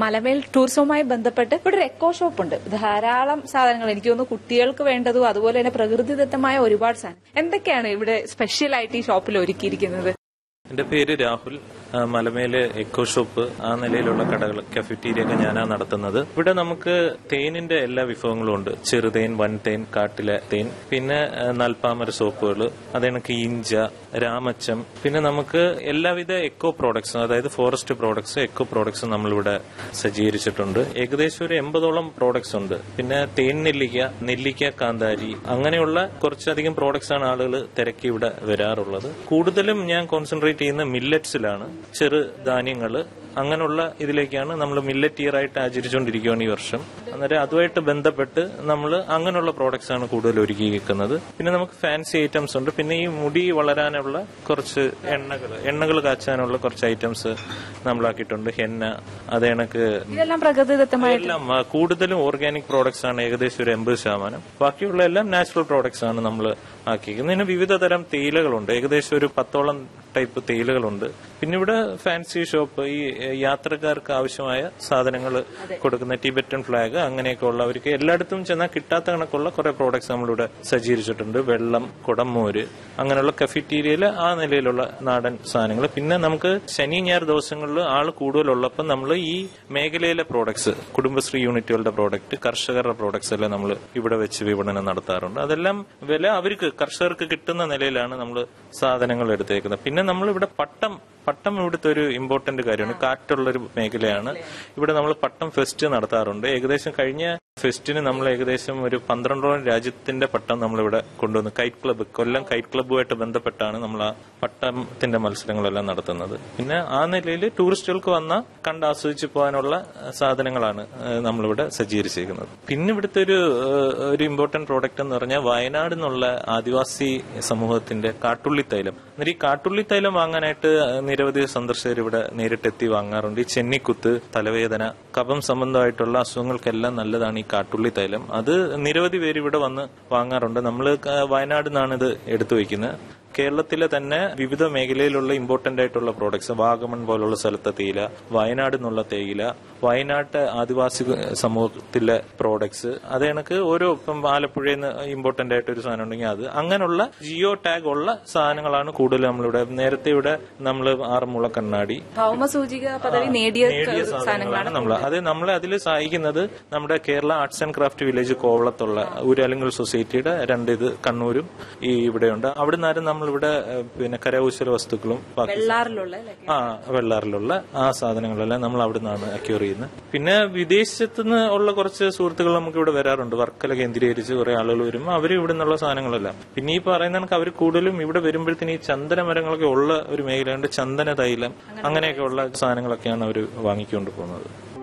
മലമേൽ ടൂറിസവുമായി ബന്ധപ്പെട്ട് ഇവിടെ ഒരു എക്കോ ഷോപ്പ് ഉണ്ട് ധാരാളം സാധനങ്ങൾ എനിക്ക് തോന്നുന്നു കുട്ടികൾക്ക് വേണ്ടതും അതുപോലെ തന്നെ പ്രകൃതിദത്തമായ ഒരുപാട് സാധനം എന്തൊക്കെയാണ് ഇവിടെ സ്പെഷ്യൽ ആയിട്ട് ഈ ഷോപ്പിൽ ഒരുക്കിയിരിക്കുന്നത് എന്റെ പേര് രാഹുൽ ആ, മലമേല് എക്കോ ഷോപ്പ് ആ നിലയിലുള്ള കടകൾ കഫറ്റീരിയ ഒക്കെ ഞാനാ നടത്തുന്നത് ഇവിടെ നമുക്ക് തേനിന്റെ എല്ലാ വിഭവങ്ങളും ഉണ്ട് ചെറുതേൻ വൻതേൻ കാട്ടിലെ തേൻ പിന്നെ ആ, നൽപ്പാമര സോപ്പുകൾ അതേണക്ക് ഇഞ്ച രാമച്ചം പിന്നെ നമുക്ക് എല്ലാവിധ എക്കോ പ്രോഡക്ട്സും അതായത് ഫോറസ്റ്റ് പ്രോഡക്ട്സ് എക്കോ പ്രോഡക്ട്സും നമ്മളിവിടെ സജ്ജീകരിച്ചിട്ടുണ്ട് ഏകദേശം ഒരു എൺപതോളം പ്രോഡക്ട്സ് ഉണ്ട് പിന്നെ തേൻ നെല്ലിക്ക നെല്ലിക്ക കാന്താരി അങ്ങനെയുള്ള കുറച്ചധികം പ്രോഡക്ട്സ് ആണ് ആളുകൾ തിരക്കി ഇവിടെ വരാറുള്ളത് കൂടുതലും ഞാൻ കോൺസെൻട്രേറ്റ് ചെയ്യുന്ന മില്ലറ്റ്സിലാണ് ചെറു ധാന്യങ്ങള് അങ്ങനെയുള്ള ഇതിലേക്കാണ് നമ്മൾ മില്ലറ്റ് ഇയർ ആയിട്ട് ആചരിച്ചുകൊണ്ടിരിക്കുകയാണ് ഈ വർഷം അന്നേരം അതുമായിട്ട് ബന്ധപ്പെട്ട് നമ്മൾ അങ്ങനെയുള്ള പ്രോഡക്ട്സ് ആണ് കൂടുതൽ ഒരുക്കിയിരിക്കുന്നത് പിന്നെ നമുക്ക് ഫാൻസി ഐറ്റംസ് ഉണ്ട് പിന്നെ ഈ മുടി വളരാനുള്ള കുറച്ച് എണ്ണകൾ എണ്ണകൾ കാച്ചാനുള്ള കുറച്ച് ഐറ്റംസ് നമ്മളാക്കിയിട്ടുണ്ട് ഹെന്ന അതേ കണക്ക് ഇതെല്ലാം പ്രകൃതിദത്തമായ എല്ലാം ആ, കൂടുതലും ഓർഗാനിക് പ്രോഡക്ട്സ് ആണ് ഏകദേശം ഒരു എൺപത് ശതമാനം ബാക്കിയുള്ള എല്ലാം നാച്ചുറൽ പ്രോഡക്ട്സ് ആണ് നമ്മൾ ആക്കിയിരിക്കുന്നത് ഇതിന് വിവിധ തരം തേയിലകളുണ്ട് ഏകദേശം ഒരു പത്തോളം ടൈപ്പ് തേയിലകളുണ്ട് പിന്നെ ഇവിടെ ഫാൻസി ഷോപ്പ് ഈ എ, യാത്രക്കാർക്ക് ആവശ്യമായ സാധനങ്ങൾ കൊടുക്കുന്ന ടിബറ്റൻ ഫ്ലാഗ് അങ്ങനെയൊക്കെ ഉള്ളവർക്ക് എല്ലായിടത്തും ചെന്നാൽ കിട്ടാത്ത കണക്കുള്ള കുറെ പ്രോഡക്ട്സ് നമ്മളിവിടെ സജ്ജീകരിച്ചിട്ടുണ്ട് വെള്ളം കുടമോര് അങ്ങനെയുള്ള കഫറ്റീരിയയിൽ ആ നിലയിലുള്ള നാടൻ സാധനങ്ങൾ പിന്നെ നമുക്ക് ശനി ഞായർ ദിവസങ്ങളിൽ ആൾ കൂടുതലുള്ളപ്പോൾ നമ്മൾ ഈ മേഖലയിലെ പ്രോഡക്ട്സ് കുടുംബശ്രീ യൂണിറ്റുകളുടെ പ്രോഡക്റ്റ് കർഷകരുടെ പ്രോഡക്ട്സ് എല്ലാം നമ്മൾ ഇവിടെ വെച്ച് വിപണനം നടത്താറുണ്ട് അതെല്ലാം വില അവർക്ക് കർഷകർക്ക് കിട്ടുന്ന നിലയിലാണ് നമ്മൾ സാധനങ്ങൾ എടുത്തേക്കുന്നത് പിന്നെ നമ്മൾ ഇവിടെ പട്ടം പട്ടം ഇവിടുത്തെ ഒരു ഇമ്പോർട്ടന്റ് കാര്യമാണ് കാറ്റുള്ള ഒരു മേഖലയാണ് ഇവിടെ നമ്മൾ പട്ടം ഫെസ്റ്റ് നടത്താറുണ്ട് ഏകദേശം കഴിഞ്ഞ ഫെസ്റ്റിന് നമ്മൾ ഏകദേശം ഒരു പന്ത്രണ്ടോളം രാജ്യത്തിന്റെ പട്ടം നമ്മളിവിടെ കൊണ്ടുവന്നു കൈറ്റ് ക്ലബ്ബ് കൊല്ലം കൈറ്റ് ക്ലബ്ബുമായിട്ട് ബന്ധപ്പെട്ടാണ് നമ്മൾ ആ പട്ടത്തിന്റെ മത്സരങ്ങളെല്ലാം നടത്തുന്നത് പിന്നെ ആ നിലയിൽ ടൂറിസ്റ്റുകൾക്ക് വന്ന കണ്ട് ആസ്വദിച്ച് പോകാനുള്ള അഹ്, സാധനങ്ങളാണ് അഹ്, നമ്മളിവിടെ സജ്ജീകരിച്ചിരിക്കുന്നത് പിന്നെ ഇവിടുത്തെ ഒരു അഹ്, ഒരു ഇമ്പോർട്ടന്റ് പ്രോഡക്റ്റ് എന്ന് പറഞ്ഞാൽ വയനാട് നിന്നുള്ള ആദിവാസി സമൂഹത്തിന്റെ കാട്ടുള്ളി തൈലം എന്നിട്ട് ഈ കാട്ടുള്ളി തൈലം വാങ്ങാനായിട്ട് നിരവധി സന്ദർശകർ ഇവിടെ നേരിട്ടെത്തി വാങ്ങാറുണ്ട് ഈ ചെന്നിക്കുത്ത് തലവേദന കഫം സംബന്ധമായിട്ടുള്ള അസുഖങ്ങൾക്കെല്ലാം നല്ലതാണ് ഈ കാട്ടുള്ളി തൈലം അത് നിരവധി പേര് ഇവിടെ വന്ന് വാങ്ങാറുണ്ട് നമ്മൾ വയനാട് നിന്നാണ് ഇത് എടുത്തു വയ്ക്കുന്നത് കേരളത്തിലെ തന്നെ വിവിധ മേഖലയിലുള്ള ഇമ്പോർട്ടന്റ് ആയിട്ടുള്ള പ്രോഡക്ട്സ് വാഗമൺ പോലുള്ള സ്ഥലത്തെ തേയില വയനാട് നിന്നുള്ള തേയില വയനാട്ട് ആദിവാസി സമൂഹത്തിലെ പ്രോഡക്ട്സ് അത് കണക്ക് ഓരോ ഇപ്പം ആലപ്പുഴയിൽ നിന്ന് ഇമ്പോർട്ടന്റ് ആയിട്ട് ഒരു സാധനം ഉണ്ടെങ്കിൽ അത് അങ്ങനെയുള്ള ജിയോ ടാഗ് ഉള്ള സാധനങ്ങളാണ് കൂടുതൽ നമ്മളിവിടെ നേരത്തെ ഇവിടെ നമ്മൾ ആറന്മുള കണ്ണാടി ഭൗമസൂചിക പദവി നേടിയ നേടിയ സാധനങ്ങളാണ് നമ്മൾ അത് നമ്മളെ അതിൽ സഹായിക്കുന്നത് നമ്മുടെ Kerala arts and craft village കോവളത്തുള്ള ഊരാലിങ്കൽ സൊസൈറ്റിയുടെ രണ്ട് ഇത് കണ്ണൂരും ഈ ഇവിടെയുണ്ട് അവിടെ നിന്നാലും നമ്മളിവിടെ ഏഹ്, പിന്നെ കരകൗശല വസ്തുക്കളും ബാക്കി വെള്ളാറിലുള്ള അല്ലേ? ആ വെള്ളാറിലുള്ള ആ സാധനങ്ങളെല്ലാം നമ്മൾ അവിടെ നിന്നാണ് അക്യൂർ ചെയ്യുന്നത് പിന്നെ വിദേശത്തു നിന്ന് ഉള്ള കുറച്ച് സുഹൃത്തുക്കൾ നമുക്ക് ഇവിടെ വരാറുണ്ട് വർക്കല കേന്ദ്രീകരിച്ച് കുറെ ആളുകൾ വരുമ്പോൾ അവർ ഇവിടെ നിന്നുള്ള സാധനങ്ങളെല്ലാം പിന്നെ ഈ പറയുന്ന കണക്ക് അവർ കൂടുതലും ഇവിടെ വരുമ്പോഴത്തേന് ഈ ചന്ദന മരങ്ങളൊക്കെ ഉള്ള ഒരു മേഖലയുണ്ട് ചന്ദന തൈലം അങ്ങനെയൊക്കെ ഉള്ള സാധനങ്ങളൊക്കെയാണ് അവർ വാങ്ങിക്കൊണ്ട് പോകുന്നത്